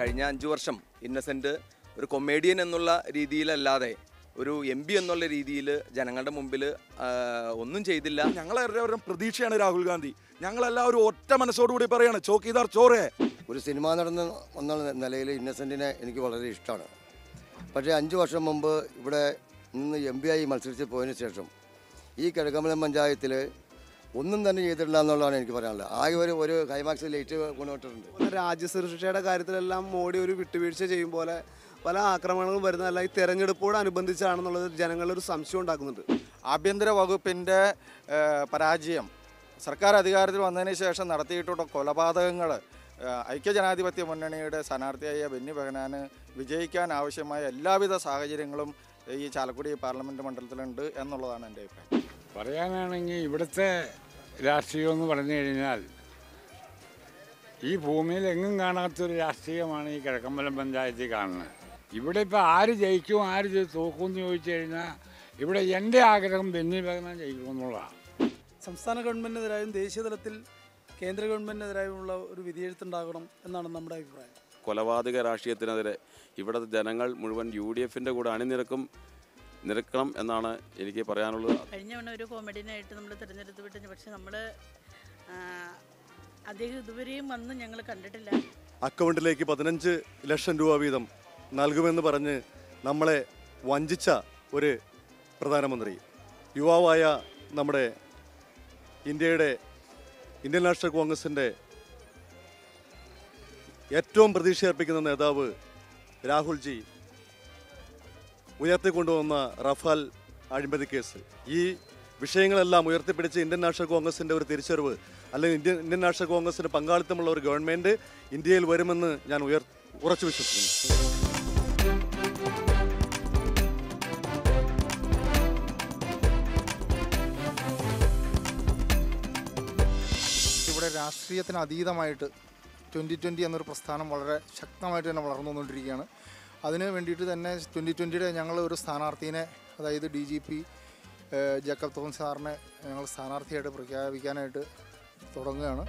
കഴിഞ്ഞ അഞ്ചു വർഷം ഇന്നസെന്റ് ഒരു കൊമേഡിയൻ എന്നുള്ള രീതിയിലല്ലാതെ ഒരു എം പി എന്നുള്ള രീതിയിൽ ജനങ്ങളുടെ മുമ്പിൽ ഒന്നും ചെയ്തില്ല ഞങ്ങളെല്ലാവരും പ്രതീക്ഷയാണ് രാഹുൽ ഗാന്ധി ഞങ്ങളെല്ലാവരും ഒറ്റ മനസ്സോടുകൂടി പറയാണ് ചോക്കിദാർ ചോറേ ഒരു സിനിമ നടന്ന എന്നുള്ള നിലയിൽ ഇന്നസെൻറ്റിനെ എനിക്ക് വളരെ ഇഷ്ടമാണ് പക്ഷേ അഞ്ച് വർഷം മുമ്പ് ഇവിടെ നിന്ന് എം പി ആയി മത്സരിച്ച് പോയതിന് ശേഷം ഈ കിഴക്കമ്പലം പഞ്ചായത്തിൽ ഒന്നും തന്നെ ചെയ്തിട്ടില്ല എന്നുള്ളതാണ് എനിക്ക് പറയാനുള്ളത് ആകെ ഒരു ഒരു ഹൈമാക്സ് ലൈറ്റ് കൊണ്ടുപോയിട്ടുണ്ട് രാജ്യസുരക്ഷയുടെ കാര്യത്തിലെല്ലാം മോഡി ഒരു വിട്ടുവീഴ്ച ചെയ്യും പോലെ പല ആക്രമണങ്ങളും വരുന്നതല്ല ഈ തെരഞ്ഞെടുപ്പോടനുബന്ധിച്ചാണെന്നുള്ളത് ജനങ്ങളിൽ ഒരു സംശയം ഉണ്ടാക്കുന്നുണ്ട് ആഭ്യന്തര വകുപ്പിൻ്റെ പരാജയം സർക്കാർ അധികാരത്തിൽ വന്നതിന് ശേഷം നടത്തിയിട്ടുള്ള കൊലപാതകങ്ങൾ ഐക്യജനാധിപത്യ മുന്നണിയുടെ സ്ഥാനാർത്ഥിയായ ബെന്നി ബെഹനാന് വിജയിക്കാൻ ആവശ്യമായ എല്ലാവിധ സാഹചര്യങ്ങളും ഈ ചാലക്കുടി പാർലമെൻറ്റ് മണ്ഡലത്തിലുണ്ട് എന്നുള്ളതാണ് എൻ്റെ അഭിപ്രായം പറയാനാണെങ്കിൽ ഇവിടുത്തെ രാഷ്ട്രീയം എന്ന് പറഞ്ഞു കഴിഞ്ഞാൽ ഈ ഭൂമിയിൽ എങ്ങും കാണാത്തൊരു രാഷ്ട്രീയമാണ് ഈ കിഴക്കമ്പലം പഞ്ചായത്തിൽ കാണുന്നത് ഇവിടെ ഇപ്പോൾ ആര് ജയിക്കും ആര് ജയി- തോക്കും എന്ന് ചോദിച്ചു കഴിഞ്ഞാൽ ഇവിടെ എൻ്റെ ആഗ്രഹം ബെന്നി ബഹനാൻ ജയിക്കുമെന്നുള്ളതാണ് സംസ്ഥാന ഗവൺമെൻറ്റിനെതിരായും ദേശീയ തലത്തിൽ കേന്ദ്ര ഗവൺമെൻറ്റിനെതിരായുമുള്ള ഒരു വിധിയെഴുത്തുണ്ടാകണം എന്നാണ് നമ്മുടെ അഭിപ്രായം കൊലപാതക രാഷ്ട്രീയത്തിനെതിരെ ഇവിടുത്തെ ജനങ്ങൾ മുഴുവൻ യു ഡി എഫിൻ്റെ കൂടെ അണിനിരക്കും നിരക്കണം എന്നാണ് എനിക്ക് പറയാനുള്ളത് കഴിഞ്ഞ തവണ ഒരു കോമഡിനായിട്ട് നമ്മൾ തിരഞ്ഞെടുത്ത് വിട്ടു പക്ഷെ നമ്മൾ അദ്ദേഹം ഇതുവരെയും വന്ന് ഞങ്ങൾ കണ്ടിട്ടില്ല അക്കൗണ്ടിലേക്ക് പതിനഞ്ച് ലക്ഷം രൂപ വീതം നൽകുമെന്ന് പറഞ്ഞ് നമ്മളെ വഞ്ചിച്ച ഒരു പ്രധാനമന്ത്രി യുവാവായ നമ്മുടെ ഇന്ത്യയുടെ ഇന്ത്യൻ നാഷണൽ കോൺഗ്രസിൻ്റെ ഏറ്റവും പ്രതീക്ഷയർപ്പിക്കുന്ന നേതാവ് രാഹുൽജി ഉയർത്തിക്കൊണ്ടുവന്ന റഫാൽ അഴിമതി കേസ് ഈ വിഷയങ്ങളെല്ലാം ഉയർത്തിപ്പിടിച്ച് ഇന്ത്യൻ നാഷണൽ കോൺഗ്രസിൻ്റെ ഒരു തിരിച്ചറിവ് അല്ലെങ്കിൽ ഇന്ത്യൻ ഇന്ത്യൻ നാഷണൽ കോൺഗ്രസിന് പങ്കാളിത്തമുള്ള ഒരു ഗവൺമെൻറ് ഇന്ത്യയിൽ വരുമെന്ന് ഞാൻ ഉയർ ഉറച്ചു വിശ്വസിക്കുന്നു ഇവിടെ രാഷ്ട്രീയത്തിന് അതീതമായിട്ട് ട്വൻ്റി ട്വൻ്റി എന്നൊരു പ്രസ്ഥാനം വളരെ ശക്തമായിട്ട് തന്നെ വളർന്നു വന്നുകൊണ്ടിരിക്കുകയാണ് അതിന് വേണ്ടിയിട്ട് തന്നെ ട്വൻ്റി ട്വൻ്റിയുടെ ഞങ്ങൾ ഒരു സ്ഥാനാർത്ഥീനെ അതായത് D G P Jacob Thomas സാറിനെ ഞങ്ങൾ സ്ഥാനാർത്ഥിയായിട്ട് പ്രഖ്യാപിക്കാനായിട്ട് തുടങ്ങുകയാണ്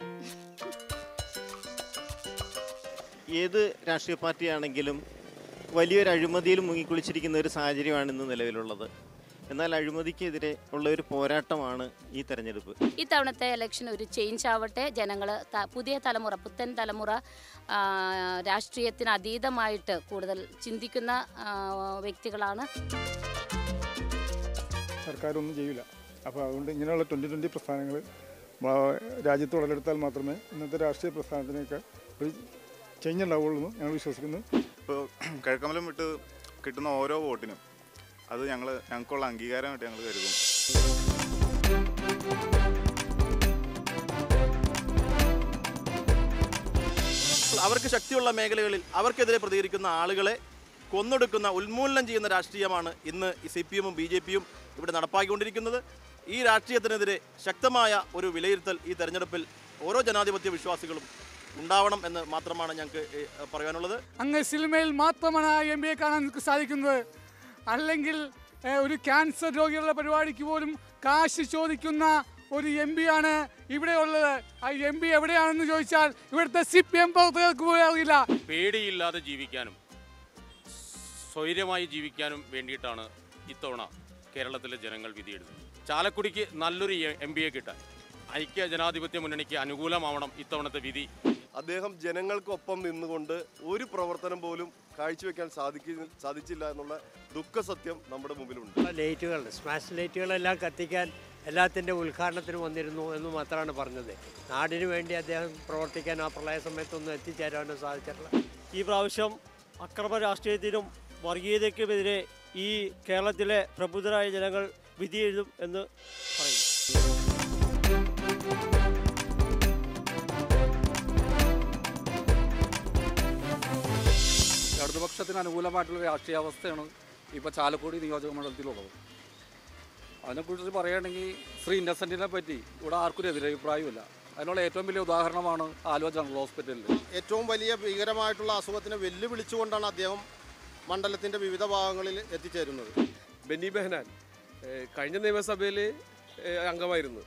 ഏത് രാഷ്ട്രീയ പാർട്ടിയാണെങ്കിലും വലിയൊരു അഴിമതിയിൽ മുങ്ങിക്കുളിച്ചിരിക്കുന്ന ഒരു സാഹചര്യമാണ് ഇന്ന് നിലവിലുള്ളത് എന്നാൽ അഴിമതിക്കെതിരെ ഉള്ള ഒരു പോരാട്ടമാണ് ഈ തെരഞ്ഞെടുപ്പ് ഇത്തവണത്തെ ഇലക്ഷൻ ഒരു ചേഞ്ച് ആവട്ടെ ജനങ്ങൾ പുതിയ തലമുറ പുത്തൻ തലമുറ ആ, രാഷ്ട്രീയത്തിന് അതീതമായിട്ട് കൂടുതൽ ചിന്തിക്കുന്ന ആ, വ്യക്തികളാണ് സർക്കാരൊന്നും ചെയ്യില്ല അപ്പോൾ അതുകൊണ്ട് ഇങ്ങനെയുള്ള ട്വൻ്റി ട്വൻ്റി പ്രസ്ഥാനങ്ങൾ രാജ്യത്ത് ഉടലെടുത്താൽ മാത്രമേ ഇന്നത്തെ രാഷ്ട്രീയ പ്രസ്ഥാനത്തിനൊക്കെ ഒരു ചേഞ്ച് ഉണ്ടാവുള്ളൂ എന്ന് ഞങ്ങൾ വിശ്വസിക്കുന്നു ഇപ്പോൾ കിഴക്കമ്പലം വിട്ട് കിട്ടുന്ന ഓരോ വോട്ടിനും അത് ഞങ്ങൾ ഞങ്ങൾക്കുള്ള അംഗീകാരമായിട്ട് ഞങ്ങൾ കരുതുന്നു അവർക്ക് ശക്തിയുള്ള മേഖലകളിൽ അവർക്കെതിരെ പ്രതികരിക്കുന്ന ആളുകളെ കൊന്നൊടുക്കുന്ന ഉന്മൂലനം ചെയ്യുന്ന രാഷ്ട്രീയമാണ് ഇന്ന് സി പി എമ്മും ബി ജെ പിയും ഇവിടെ നടപ്പാക്കിക്കൊണ്ടിരിക്കുന്നത് ഈ രാഷ്ട്രീയത്തിനെതിരെ ശക്തമായ ഒരു വിലയിരുത്തൽ ഈ തെരഞ്ഞെടുപ്പിൽ ഓരോ ജനാധിപത്യ വിശ്വാസികളും ഉണ്ടാവണം എന്ന് മാത്രമാണ് ഞങ്ങൾക്ക് ഏഹ്, പറയാനുള്ളത് അങ്ങ് സിനിമയിൽ മാത്രമാണ് ആ എം പിയെ കാണാൻ നിങ്ങൾക്ക് സാധിക്കുന്നത് അല്ലെങ്കിൽ ഏ, ഒരു ക്യാൻസർ രോഗികളുടെ പരിപാടിക്ക് പോലും കാശ് ചോദിക്കുന്ന ഒരു എം ആണ് ഇവിടെ ഉള്ളത് ആ എം പി എവിടെയാണെന്ന് ചോദിച്ചാൽ ഇവിടുത്തെ സി പി എം പ്രവർത്തകർക്ക് പോലും അറിയില്ല പേടിയില്ലാതെ ജീവിക്കാനും സ്വൈര്യമായി ജീവിക്കാനും വേണ്ടിയിട്ടാണ് ഇത്തവണ കേരളത്തിലെ ജനങ്ങൾ വിധിയെഴുതുന്നത് ചാലക്കുടിക്ക് നല്ലൊരു എം പിയെ കിട്ടാൻ ഐക്യ ജനാധിപത്യ മുന്നണിക്ക് അനുകൂലമാവണം ഇത്തവണത്തെ വിധി അദ്ദേഹം ജനങ്ങൾക്കൊപ്പം നിന്നുകൊണ്ട് ഒരു പ്രവർത്തനം പോലും കാഴ്ചവെക്കാൻ സാധിക്കുന്ന സാധിച്ചില്ല എന്നുള്ള ദുഃഖസത്യം നമ്മുടെ മുമ്പിലുണ്ട് ലൈറ്റുകൾ സ്മാഷ് ലൈറ്റുകളെല്ലാം കത്തിക്കാൻ എല്ലാത്തിൻ്റെ ഉദ്ഘാടനത്തിന് വന്നിരുന്നു എന്ന് മാത്രമാണ് പറഞ്ഞത് നാടിനു വേണ്ടി അദ്ദേഹം പ്രവർത്തിക്കാൻ ആ പ്രളയ സമയത്തൊന്നും എത്തിച്ചേരാനോ സാധിച്ചിട്ടില്ല ഈ പ്രാവശ്യം അക്രമ രാഷ്ട്രീയത്തിനും വർഗീയതയ്ക്കുമെതിരെ ഈ കേരളത്തിലെ പ്രബുദ്ധരായ ജനങ്ങൾ വിധിയെഴുതും എന്ന് പറയുന്നു ഇടതുപക്ഷത്തിന് അനുകൂലമായിട്ടുള്ള രാഷ്ട്രീയ അവസ്ഥയാണ് ഇപ്പോൾ ചാലക്കുടി നിയോജക മണ്ഡലത്തിലുള്ളത് അതിനെക്കുറിച്ച് പറയുകയാണെങ്കിൽ ശ്രീ ഇന്നസെൻറ്റിനെ പറ്റി ഇവിടെ ആർക്കും ഒരു എതിരഭിപ്രായമില്ല അതിനുള്ള ഏറ്റവും വലിയ ഉദാഹരണമാണ് ആലുവ ജനറൽ ഹോസ്പിറ്റലിൽ ഏറ്റവും വലിയ ഭീകരമായിട്ടുള്ള അസുഖത്തിനെ വെല്ലുവിളിച്ചുകൊണ്ടാണ് അദ്ദേഹം മണ്ഡലത്തിൻ്റെ വിവിധ ഭാഗങ്ങളിൽ എത്തിച്ചേരുന്നത് ബെന്നി ബെഹനാൻ ഏഹ് കഴിഞ്ഞ നിയമസഭയിൽ ഏഹ് അംഗമായിരുന്നു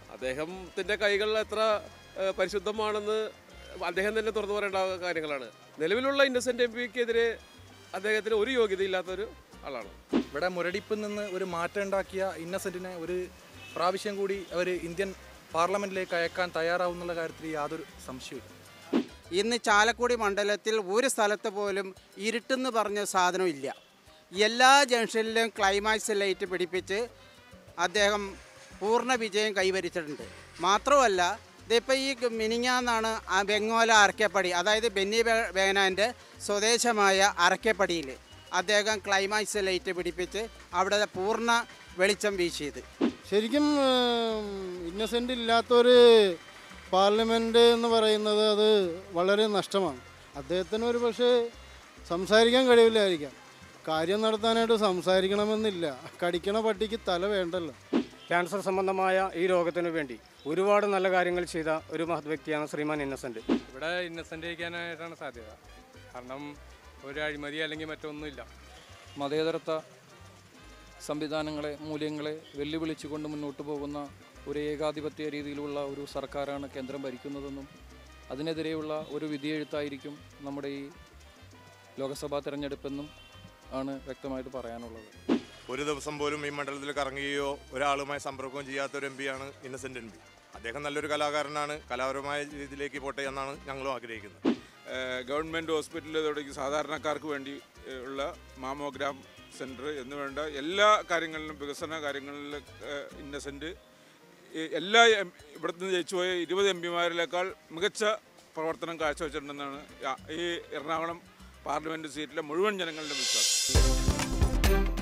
അദ്ദേഹത്തിൻ്റെ കൈകൾ എത്ര ഏഹ് പരിശുദ്ധമാണെന്ന് അദ്ദേഹം തന്നെ തുറന്നു പറയേണ്ട കാര്യങ്ങളാണ് നിലവിലുള്ള ഇന്നസെൻ്റ് എം പിക്കെതിരെ അദ്ദേഹത്തിന് ഒരു യോഗ്യതയില്ലാത്തൊരു ആളാണ് ഇവിടെ മുരടിപ്പിൽ നിന്ന് ഒരു മാറ്റം ഉണ്ടാക്കിയ ഇന്നസെൻറ്റിനെ ഒരു പ്രാവശ്യം കൂടി അവർ ഇന്ത്യൻ പാർലമെൻറ്റിലേക്ക് അയക്കാൻ തയ്യാറാവുന്നുള്ള കാര്യത്തിൽ യാതൊരു സംശയവും ഇന്ന് ചാലക്കുടി മണ്ഡലത്തിൽ ഒരു സ്ഥലത്ത് പോലും ഇരുട്ടെന്ന് പറഞ്ഞ സാധനം ഇല്ല എല്ലാ ജംഗ്ഷനിലും ക്ലൈമാക്സ് ലൈറ്റ് പിടിപ്പിച്ച് അദ്ദേഹം പൂർണ്ണ വിജയം കൈവരിച്ചിട്ടുണ്ട് മാത്രമല്ല ഇതിപ്പോൾ ഈ മിനിങ്ങാന്നാണ് ആ ബെങ്ങോല അറക്കപ്പടി അതായത് ബെന്നി ബേ- ബേനാൻ്റെ സ്വദേശമായ അറക്കപ്പടിയിൽ അദ്ദേഹം ക്ലൈമാക്സ് ലൈറ്റ് പിടിപ്പിച്ച് അവിടെ പൂർണ്ണ വെളിച്ചം വീശിയത് ശരിക്കും ഇന്നസെൻ്റ് ഇല്ലാത്തൊരു പാർലമെൻറ്റ് എന്ന് പറയുന്നത് അത് വളരെ നഷ്ടമാണ് അദ്ദേഹത്തിന് ഒരു പക്ഷേ സംസാരിക്കാൻ കഴിവില്ലായിരിക്കാം കാര്യം നടത്താനായിട്ട് സംസാരിക്കണമെന്നില്ല കടിക്കണ പട്ടിക്ക് തല വേണ്ടല്ലോ ക്യാൻസർ സംബന്ധമായ ഈ രോഗത്തിനു വേണ്ടി ഒരുപാട് നല്ല കാര്യങ്ങൾ ചെയ്ത ഒരു മഹത് വ്യക്തിയാണ് ശ്രീമാൻ ഇന്നസെന്റ് ഇവിടെ ഇന്നസെൻ്റ് ജയിക്കാനായിട്ടാണ് സാധ്യത കാരണം ഒരു അഴിമതി അല്ലെങ്കിൽ മറ്റൊന്നുമില്ല മതേതരത്വ സംവിധാനങ്ങളെ മൂല്യങ്ങളെ വെല്ലുവിളിച്ചുകൊണ്ട് മുന്നോട്ട് പോകുന്ന ഒരു ഏകാധിപത്യ രീതിയിലുള്ള ഒരു സർക്കാരാണ് കേന്ദ്രം ഭരിക്കുന്നതെന്നും അതിനെതിരെയുള്ള ഒരു വിധിയെഴുത്തായിരിക്കും നമ്മുടെ ഈ ലോക്സഭാ തെരഞ്ഞെടുപ്പെന്നും ആണ് വ്യക്തമായിട്ട് പറയാനുള്ളത് ഒരു ദിവസം പോലും ഈ മണ്ഡലത്തിൽ കറങ്ങുകയോ ഒരാളുമായി സമ്പർക്കവും ചെയ്യാത്ത ഒരു എം പിയാണ് ഇന്നസെന്റ് എം പി അദ്ദേഹം നല്ലൊരു കലാകാരനാണ് കലാപരമായ രീതിയിലേക്ക് പോട്ടെ എന്നാണ് ഞങ്ങളും ആഗ്രഹിക്കുന്നത് ഗവൺമെൻറ് ഹോസ്പിറ്റലിൽ തുടങ്ങി സാധാരണക്കാർക്ക് വേണ്ടി ഏഹ്, ഉള്ള മാമോഗ്രാം സെൻറ്റർ എന്ന് വേണ്ട എല്ലാ കാര്യങ്ങളിലും വികസന കാര്യങ്ങളിൽ ഇന്നസെൻ്റ് എല്ലാ എം ഇവിടുന്ന് ജയിച്ചുപോയ ഇരുപത് എം പിമാരിലേക്കാൾ മികച്ച പ്രവർത്തനം കാഴ്ചവെച്ചിട്ടുണ്ടെന്നാണ് യാ- ഈ എറണാകുളം പാർലമെൻറ്റ് സീറ്റിലെ മുഴുവൻ ജനങ്ങളുടെ വിശ്വാസം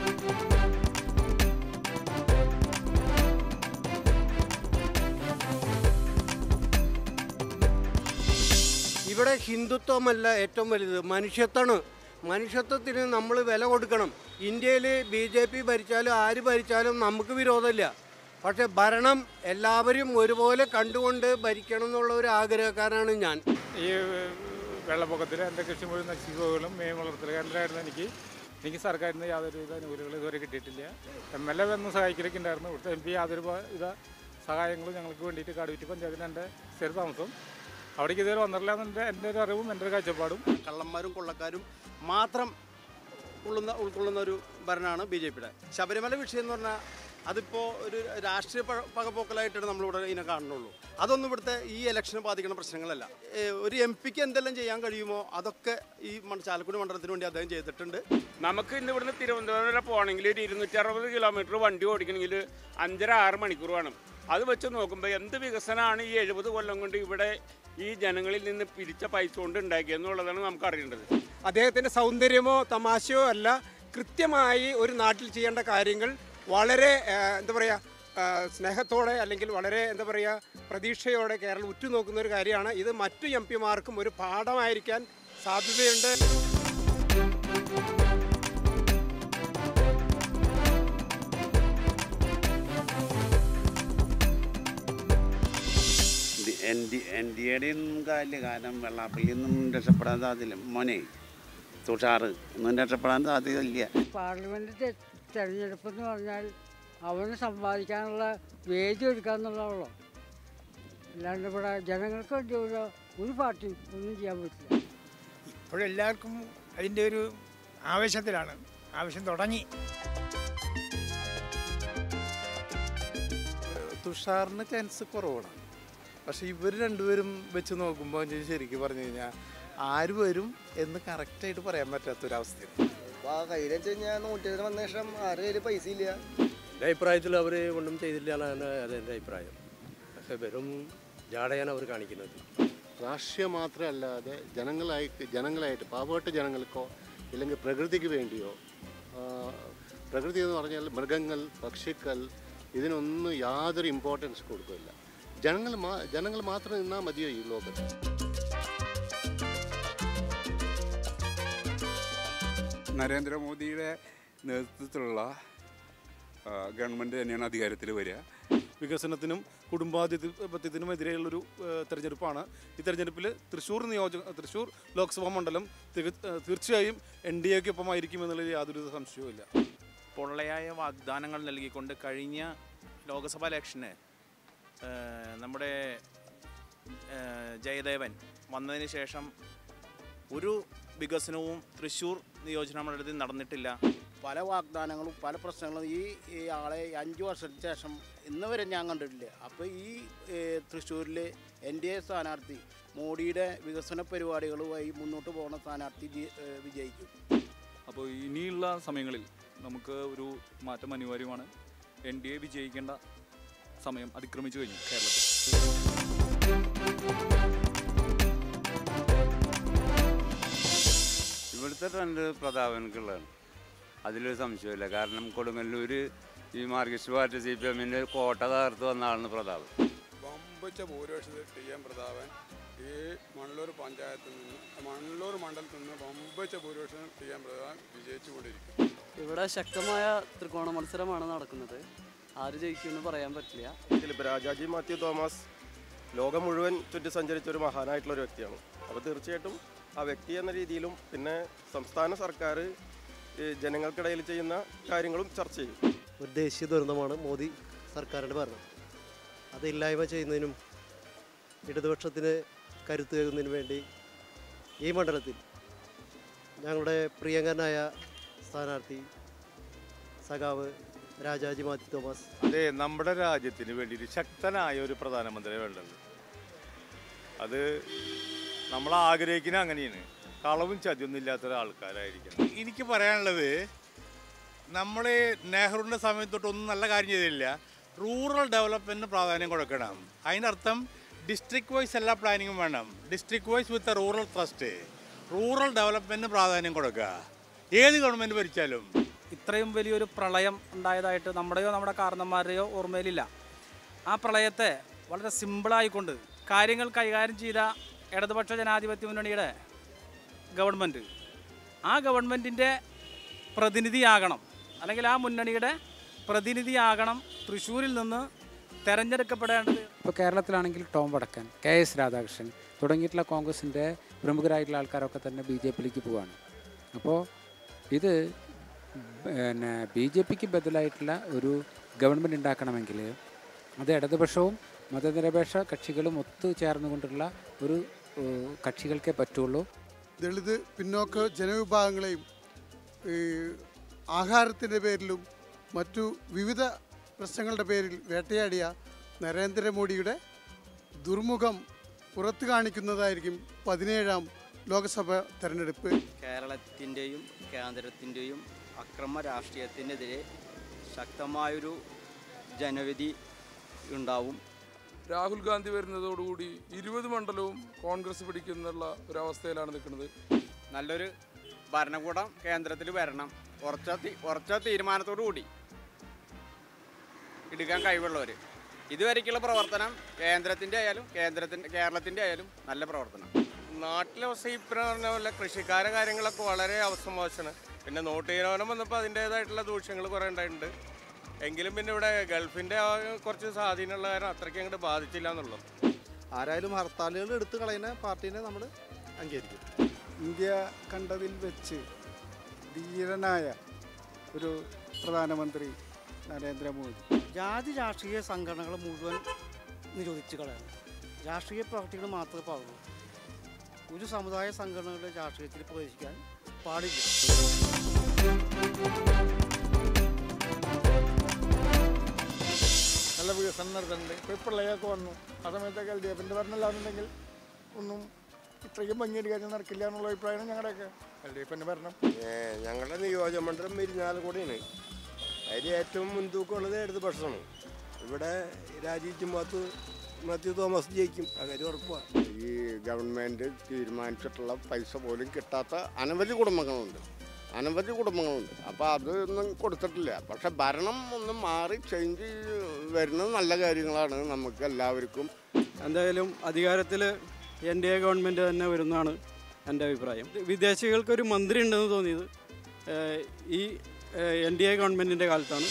ഇവിടെ ഹിന്ദുത്വമല്ല ഏറ്റവും വലുത് മനുഷ്യത്വമാണ് മനുഷ്യത്വത്തിന് നമ്മൾ വില കൊടുക്കണം ഇന്ത്യയിൽ ബി ജെ പി ഭരിച്ചാലും ആര് ഭരിച്ചാലും നമുക്ക് വിരോധമില്ല പക്ഷെ ഭരണം എല്ലാവരും ഒരുപോലെ കണ്ടുകൊണ്ട് ഭരിക്കണം എന്നുള്ള ഒരു ആഗ്രഹക്കാരനാണ് ഞാൻ ഈ വെള്ളപ്പൊക്കത്തിൽ എൻ്റെ കൃഷി മുഴുവൻ നശിച്ചു പോകലും മീൻ വളർത്തലുകാരനായിരുന്നു എനിക്ക് എനിക്ക് സർക്കാരിൽ നിന്ന് യാതൊരു വിധ ആനുകൂല്യങ്ങളും ഇതുവരെ കിട്ടിയിട്ടില്ല എം എൽ എ വന്ന് സഹായിക്കലൊക്കെ ഉണ്ടായിരുന്നു ഇവിടുത്തെ എം പി യാതൊരു പ- വിധ സഹായങ്ങളും ഞങ്ങൾക്ക് വേണ്ടിയിട്ട് കാടുകുറ്റി പഞ്ചായത്തിന് എൻ്റെ സ്ഥിര താമസം അവിടേക്ക് ഇതുവരെ വന്നിട്ടില്ല എന്നെ എൻ്റെ ഒരു അറിവും എൻ്റെ ഒരു കാഴ്ചപ്പാടും കള്ളന്മാരും കൊള്ളക്കാരും മാത്രം ഉള്ളുന്ന ഉൾക്കൊള്ളുന്ന ഒരു ഭരണമാണ് ബി ജെ പിയുടെ ശബരിമല വിഷയം എന്ന് പറഞ്ഞാൽ അതിപ്പോൾ ഒരു രാഷ്ട്രീയ പ- പകപോക്കലായിട്ടാണ് നമ്മളിവിടെ ഇതിനെ കാണുന്നുള്ളൂ അതൊന്നും ഇവിടുത്തെ ഈ ഇലക്ഷനെ ബാധിക്കുന്ന പ്രശ്നങ്ങളല്ല ഏ, ഒരു എം പിക്ക് എന്തെല്ലാം ചെയ്യാൻ കഴിയുമോ അതൊക്കെ ഈ മണ്ഡ- ചാലക്കുടി മണ്ഡലത്തിന് വേണ്ടി അദ്ദേഹം ചെയ്തിട്ടുണ്ട് നമുക്ക് ഇന്ന് ഇവിടുന്ന് തിരുവനന്തപുരം വരെ പോകണമെങ്കിൽ ഒരു ഇരുന്നൂറ്റി അറുപത് കിലോമീറ്റർ വണ്ടി ഓടിക്കണമെങ്കിൽ അഞ്ചര ആറ് മണിക്കൂർ വേണം അത് വെച്ച് നോക്കുമ്പോൾ എന്ത് വികസനമാണ് ഈ എഴുപത് കൊല്ലം കൊണ്ട് ഇവിടെ ഈ ജനങ്ങളിൽ നിന്ന് പിരിച്ച പൈസ കൊണ്ട് ഉണ്ടാക്കിയെന്നുള്ളതാണ് നമുക്ക് അറിയേണ്ടത് അദ്ദേഹത്തിൻ്റെ സൗന്ദര്യമോ തമാശയോ അല്ല കൃത്യമായി ഒരു നാട്ടിൽ ചെയ്യേണ്ട കാര്യങ്ങൾ വളരെ ആ, എന്താ പറയുക ആ, സ്നേഹത്തോടെ അല്ലെങ്കിൽ വളരെ എന്താ പറയുക പ്രതീക്ഷയോടെ കേരളം ഉറ്റുനോക്കുന്ന ഒരു കാര്യമാണ് ഇത് മറ്റു എം പിമാർക്കും ഒരു പാഠമായിരിക്കാൻ സാധ്യതയുണ്ട് എൻ ഡി എൻ ഡി എയുടെയും കാര്യമില്ല കാരണം വെള്ളാപ്പള്ളിയിൽ നിന്നും രക്ഷപ്പെടാൻ സാധ്യതയില്ല മോനെ തുഷാറ് ഒന്നും രക്ഷപ്പെടാൻ സാധ്യതയില്ല പാർലമെന്റ് തെ- തെരഞ്ഞെടുപ്പ് എന്ന് പറഞ്ഞാൽ അവന് സമ്പാദിക്കാനുള്ള വേദി എടുക്കുക എന്നുള്ളതാണല്ലോ അല്ലാണ്ട് ഇവിടെ ജനങ്ങൾക്ക് വേണ്ടി ഒരു ഒരു പാർട്ടിയും ഒന്നും ചെയ്യാൻ പറ്റില്ല ഇപ്പോഴെല്ലാവർക്കും അതിൻ്റെ ഒരു ആവേശത്തിലാണ് ആവേശം തുടങ്ങി തുഷാറിന് ചാൻസ് കുറവാണ് പക്ഷെ ഇവർ രണ്ടുപേരും വെച്ച് നോക്കുമ്പോൾ ഞാൻ ശരിക്കും പറഞ്ഞു കഴിഞ്ഞാൽ ആര് വരും എന്ന് കറക്റ്റായിട്ട് പറയാൻ പറ്റാത്തൊരവസ്ഥയാണ് ആ കയ്യിൽ വെച്ച് കഴിഞ്ഞാൽ നൂറ്റി വന്ന ശേഷം ആരുടെ കയ്യിൽ പൈസ ഇല്ല എൻ്റെ അഭിപ്രായത്തിൽ അവർ ഒന്നും ചെയ്തില്ല എന്നാണ് അതെൻ്റെ അഭിപ്രായം പക്ഷേ വെറും ജാടയാണ് അവർ കാണിക്കുന്നത് രാഷ്ട്രീയം മാത്രമല്ലാതെ ജനങ്ങളായിട്ട് ജനങ്ങളായിട്ട് പാവപ്പെട്ട ജനങ്ങൾക്കോ ഇല്ലെങ്കിൽ പ്രകൃതിക്ക് വേണ്ടിയോ ആ, പ്രകൃതി എന്ന് പറഞ്ഞാൽ മൃഗങ്ങൾ പക്ഷികൾ ഇതിനൊന്നും യാതൊരു ഇമ്പോർട്ടൻസ് കൊടുക്കില്ല ജനങ്ങൾ മാ ജനങ്ങൾ മാത്രം നിന്നാൽ മതിയോ ഈ ലോകത്ത് നരേന്ദ്രമോദിയുടെ നേതൃത്വത്തിലുള്ള ആ, ഗവൺമെൻറ് തന്നെയാണ് അധികാരത്തിൽ വരിക വികസനത്തിനും കുടുംബാധിപത്യത്തിനുമെതിരെയുള്ളൊരു ഏഹ്, തെരഞ്ഞെടുപ്പാണ് ഈ തെരഞ്ഞെടുപ്പിൽ തൃശ്ശൂർ നിയോജക തൃശ്ശൂർ ലോക്സഭാ മണ്ഡലം തിക- ഏഹ്, തീർച്ചയായും എൻ ഡി എക്കൊപ്പമായിരിക്കും എന്നുള്ളതിൽ യാതൊരു സംശയവുമില്ല പൊള്ളയായ വാഗ്ദാനങ്ങൾ നൽകിക്കൊണ്ട് കഴിഞ്ഞ ലോക്സഭാ ഇലക്ഷന് ഏഹ്, നമ്മുടെ ഏഹ്, ജയദേവൻ വന്നതിന് ശേഷം ഒരു വികസനവും തൃശ്ശൂർ നിയോജന മണ്ഡലത്തിൽ നടന്നിട്ടില്ല പല വാഗ്ദാനങ്ങളും പല പ്രശ്നങ്ങളും ഈ ഈ ആളെ അഞ്ച് വർഷത്തിന് ശേഷം ഇന്ന് വരെ ഞാൻ കണ്ടിട്ടില്ല അപ്പോൾ ഈ തൃശ്ശൂരിൽ എൻ ഡി എ സ്ഥാനാർത്ഥി മോഡിയുടെ വികസന പരിപാടികളുമായി മുന്നോട്ട് പോകുന്ന സ്ഥാനാർത്ഥി ജി- ഏ, വിജയിക്കും അപ്പോൾ ഇനിയുള്ള സമയങ്ങളിൽ നമുക്ക് ഒരു മാറ്റം അനിവാര്യമാണ് എൻ ഡി എ വിജയിക്കേണ്ട സമയം അതിക്രമിച്ചു കഴിഞ്ഞു കേരളത്തിൽ ഇവിടുത്തെ ട്രെൻഡ് പ്രതാപനക്കുള്ളതാണ് അതിലൊരു സംശയമില്ല കാരണം കൊടുങ്ങല്ലൂർ ഈ മാർക്സിസ്റ്റ് പാർട്ടി സി പി എമ്മിൻ്റെ കോട്ട തകർത്ത് വന്ന ആളാണ് പ്രതാപൻ വമ്പിച്ച ഭൂരിപക്ഷത്തിൽ ടി എം പ്രതാപൻ ഈ മണ്ണൂർ പഞ്ചായത്തിൽ നിന്ന് മണ്ണൂർ മണ്ഡലത്തിൽ നിന്ന് വമ്പിച്ച ഭൂരിപക്ഷം ടി എം പ്രതാപൻ വിജയിച്ചുകൊണ്ടിരിക്കും ഇവിടെ ശക്തമായ ത്രികോണ മത്സരമാണ് നടക്കുന്നത് ആര് ജയിക്കുമെന്ന് പറയാൻ പറ്റില്ല ഇപ്പോൾ രാജാജി മാത്യു തോമസ് ലോകം മുഴുവൻ ചുറ്റി സഞ്ചരിച്ച ഒരു മഹാനായിട്ടുള്ള ഒരു വ്യക്തിയാണ് അപ്പോൾ തീർച്ചയായിട്ടും ആ വ്യക്തി എന്ന രീതിയിലും പിന്നെ സംസ്ഥാന സർക്കാർ ഈ ജനങ്ങൾക്കിടയിൽ ചെയ്യുന്ന കാര്യങ്ങളും ചർച്ച ചെയ്യും ഒരു ദേശീയ ദുരന്തമാണ് മോദി സർക്കാരിൻ്റെ ഭരണം അത് ഇല്ലായ്മ ചെയ്യുന്നതിനും ഇടതുപക്ഷത്തിന് കരുത്തേകുന്നതിന് വേണ്ടി ഈ മണ്ഡലത്തിൽ ഞങ്ങളുടെ പ്രിയങ്കരനായ സ്ഥാനാർത്ഥി സഖാവ് രാജാജി മാത്യു തോമസ് അതെ നമ്മുടെ രാജ്യത്തിന് വേണ്ടിയിട്ട് ശക്തനായ ഒരു പ്രധാനമന്ത്രി വേണ്ടത് അത് നമ്മൾ ആഗ്രഹിക്കുന്ന അങ്ങനെയാണ് കളവും ചതിയൊന്നും ഇല്ലാത്ത ഒരാൾക്കാരായിരിക്കണം എനിക്ക് പറയാനുള്ളത് നമ്മൾ നെഹ്റുവിൻ്റെ സമയത്ത് തൊട്ട് ഒന്നും നല്ല കാര്യം ചെയ്തില്ല റൂറൽ ഡെവലപ്മെൻറ്റിന് പ്രാധാന്യം കൊടുക്കണം അതിനർത്ഥം ഡിസ്ട്രിക്ട് വൈസ് എല്ലാ പ്ലാനിങ്ങും വേണം district wise with rural trust rural ഡെവലപ്മെൻറ്റിന് പ്രാധാന്യം കൊടുക്കുക ഏത് ഗവൺമെൻറ് ഭരിച്ചാലും ഇത്രയും വലിയൊരു പ്രളയം ഉണ്ടായതായിട്ട് നമ്മുടെയോ നമ്മുടെ കാരണന്മാരുടെയോ ഓർമ്മയിലില്ല ആ പ്രളയത്തെ വളരെ സിമ്പിളായിക്കൊണ്ട് കാര്യങ്ങൾ കൈകാര്യം ചെയ്ത ഇടതുപക്ഷ ജനാധിപത്യ മുന്നണിയുടെ ഗവൺമെൻറ് ആ ഗവൺമെൻറ്റിൻ്റെ പ്രതിനിധിയാകണം അല്ലെങ്കിൽ ആ മുന്നണിയുടെ പ്രതിനിധിയാകണം തൃശ്ശൂരിൽ നിന്ന് തെരഞ്ഞെടുക്കപ്പെടേണ്ടത് ഇപ്പോൾ കേരളത്തിലാണെങ്കിൽ ടോം വടക്കൻ കെ എസ് രാധാകൃഷ്ണൻ തുടങ്ങിയിട്ടുള്ള കോൺഗ്രസിൻ്റെ പ്രമുഖരായിട്ടുള്ള ആൾക്കാരൊക്കെ തന്നെ ബി ജെ പിയിലേക്ക് പോവുകയാണ് അപ്പോൾ ഇത് പിന്നെ ബി ജെ പിക്ക് ബദലായിട്ടുള്ള ഒരു ഗവൺമെൻറ് ഉണ്ടാക്കണമെങ്കിൽ അത് ഇടതുപക്ഷവും മതനിരപേക്ഷ കക്ഷികളും ഒത്തു ചേർന്നുകൊണ്ടുള്ള ഒരു ഏഹ്, കക്ഷികൾക്കേ പറ്റുള്ളൂ ദളിത് പിന്നോക്ക ജനവിഭാഗങ്ങളെയും ഈ ആഹാരത്തിൻ്റെ പേരിലും മറ്റു വിവിധ പ്രശ്നങ്ങളുടെ പേരിൽ വേട്ടയാടിയ നരേന്ദ്രമോദിയുടെ ദുർമുഖം പുറത്തു കാണിക്കുന്നതായിരിക്കും പതിനേഴാം ലോക്സഭ തെരഞ്ഞെടുപ്പ് കേരളത്തിൻ്റെയും കേന്ദ്രത്തിൻ്റെയും അക്രമ രാഷ്ട്രീയത്തിനെതിരെ ശക്തമായൊരു ജനവിധി ഉണ്ടാവും രാഹുൽ ഗാന്ധി വരുന്നതോടുകൂടി ഇരുപത് മണ്ഡലവും കോൺഗ്രസ് പിടിക്കുന്നുള്ള ഒരവസ്ഥയിലാണ് നിൽക്കുന്നത് നല്ലൊരു ഭരണകൂടം കേന്ദ്രത്തിൽ വരണം ഉറച്ച തീ- ഉറച്ച തീരുമാനത്തോടു കൂടി എടുക്കാൻ കഴിവുള്ളവർ ഇതുവരേക്കുള്ള പ്രവർത്തനം കേന്ദ്രത്തിൻ്റെ ആയാലും കേന്ദ്രത്തിൻ്റെ കേരളത്തിൻ്റെ ആയാലും നല്ല പ്രവർത്തനം നാട്ടിലെ അവസ്ഥ ഇപ്പം പറഞ്ഞ പോലെ കൃഷിക്കാരെ കാര്യങ്ങളൊക്കെ വളരെ അവസ്ഥ മോശമാണ് പിന്നെ നോട്ട് തീരുമാനം വന്നപ്പോൾ അതിൻ്റേതായിട്ടുള്ള ദൂഷ്യങ്ങൾ കുറേ ഉണ്ടായിട്ടുണ്ട് എങ്കിലും പിന്നെ ഇവിടെ ഗൾഫിൻ്റെ ആ കുറച്ച് സ്വാധീനമുള്ള കാരണം അത്രയ്ക്ക് അങ്ങോട്ട് ബാധിച്ചില്ല എന്നുള്ളൂ ആരായാലും ഹർത്താലുകൾ എടുത്തു കളയുന്ന പാർട്ടീനെ നമ്മൾ അംഗീകരിക്കും ഇന്ത്യ കണ്ടതിൽ വെച്ച് ധീരനായ ഒരു പ്രധാനമന്ത്രി നരേന്ദ്രമോദി ജാതി രാഷ്ട്രീയ സംഘടനകൾ മുഴുവൻ നിരോധിച്ച് കളയണം രാഷ്ട്രീയ പാർട്ടികൾ മാത്രമേ പാടുള്ളൂ ഒരു സമുദായ സംഘടനകളുടെ രാഷ്ട്രീയത്തിൽ പ്രവേശിക്കാൻ പാടില്ല നല്ല വികസനം നടത്തുന്നുണ്ട് ഇപ്പോൾ പ്രളയമൊക്കെ വന്നു ആ സമയത്തൊക്കെ എൽ ഡി എഫിൻ്റെ ഭരണമില്ലാന്നുണ്ടെങ്കിൽ ഒന്നും ഇത്രയ്ക്കും ഭംഗിയായിട്ട് കാര്യം നടക്കില്ല എന്നുള്ള അഭിപ്രായമാണ് ഞങ്ങളുടെയൊക്കെ എൽ ഡി എഫിൻ്റെ ഭരണം ഞങ്ങളുടെ നിയോജകമണ്ഡലം ഇരിഞ്ഞാലക്കുടയാണ് അതിൽ ഏറ്റവും മുൻതൂക്കമുള്ളത് ഇടതുപക്ഷമാണ് ഇവിടെ രാജീവ് മാത്തു മാത്യു തോമസ് ജയിക്കും അതൊരു ഉറപ്പാണ് ഈ ഗവൺമെൻറ് തീരുമാനിച്ചിട്ടുള്ള പൈസ പോലും കിട്ടാത്ത അനവധി കുടുംബങ്ങളുണ്ട് അനവധി കുടുംബങ്ങളുണ്ട് അപ്പോൾ അതൊന്നും കൊടുത്തിട്ടില്ല പക്ഷെ ഭരണം ഒന്ന് മാറി ചേഞ്ച് വരുന്നത് നല്ല കാര്യങ്ങളാണ് നമുക്ക് എല്ലാവർക്കും എന്തായാലും അധികാരത്തിൽ എൻ ഡി എ ഗവൺമെൻറ് തന്നെ വരുന്നതാണ് എൻ്റെ അഭിപ്രായം വിദേശികൾക്കൊരു മന്ത്രി ഉണ്ടെന്ന് തോന്നിയത് ഏഹ്, ഈ എൻ ഡി എ ഗവൺമെൻറ്റിൻ്റെ കാലത്താണ്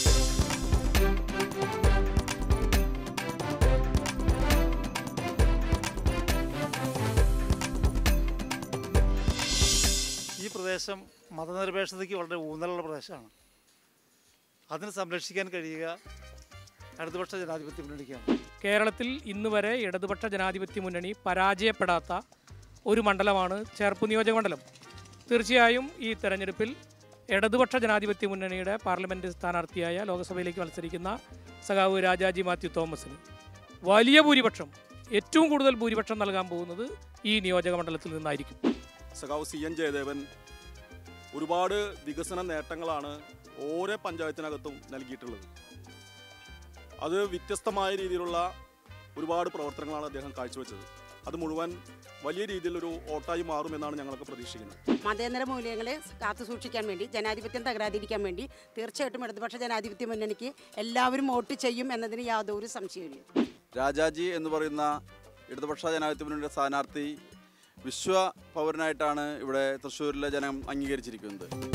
ഈ പ്രദേശം മതനിരപേക്ഷതയ്ക്ക് വളരെ ഊന്നലുള്ള പ്രദേശമാണ് അതിനെ സംരക്ഷിക്കാൻ കഴിയുക ഇടതുപക്ഷ ജനാധിപത്യ മുന്നണിക്കാണ് കേരളത്തിൽ ഇന്ന് വരെ ഇടതുപക്ഷ ജനാധിപത്യ മുന്നണി പരാജയപ്പെടാത്ത ഒരു മണ്ഡലമാണ് ചേർപ്പ് നിയോജക മണ്ഡലം തീർച്ചയായും ഈ തെരഞ്ഞെടുപ്പിൽ ഇടതുപക്ഷ ജനാധിപത്യ മുന്നണിയുടെ പാർലമെൻറ്റ് സ്ഥാനാർത്ഥിയായ ലോക്സഭയിലേക്ക് മത്സരിക്കുന്ന സഖാവ് രാജാജി മാത്യു തോമസിന് വലിയ ഭൂരിപക്ഷം ഏറ്റവും കൂടുതൽ ഭൂരിപക്ഷം നൽകാൻ പോകുന്നത് ഈ നിയോജക മണ്ഡലത്തിൽ നിന്നായിരിക്കും സഖാവ് സി എൻ ജയദേവൻ ഒരുപാട് വികസന നേട്ടങ്ങളാണ് ഓരോ പഞ്ചായത്തിനകത്തും നൽകിയിട്ടുള്ളത് അത് വ്യത്യസ്തമായ രീതിയിലുള്ള ഒരുപാട് പ്രവർത്തനങ്ങളാണ് അദ്ദേഹം കാഴ്ചവെച്ചത് അത് മുഴുവൻ വലിയ രീതിയിലൊരു ഓട്ടായി മാറുമെന്നാണ് ഞങ്ങളൊക്കെ പ്രതീക്ഷിക്കുന്നത് മതേതര മൂല്യങ്ങളെ കാത്തു സൂക്ഷിക്കാൻ വേണ്ടി ജനാധിപത്യം തകരാതിരിക്കാൻ വേണ്ടി തീർച്ചയായിട്ടും ഇടതുപക്ഷ ജനാധിപത്യ മുന്നണിക്ക് എല്ലാവരും വോട്ട് ചെയ്യും എന്നതിന് യാതൊരു സംശയമില്ല രാജാജി എന്ന് പറയുന്ന ഇടതുപക്ഷ ജനാധിപത്യ മുന്നണിയുടെ സ്ഥാനാർത്ഥി വിശ്വ പൗരനായിട്ടാണ് ഇവിടെ തൃശ്ശൂരിലെ ജനം അംഗീകരിച്ചിരിക്കുന്നത്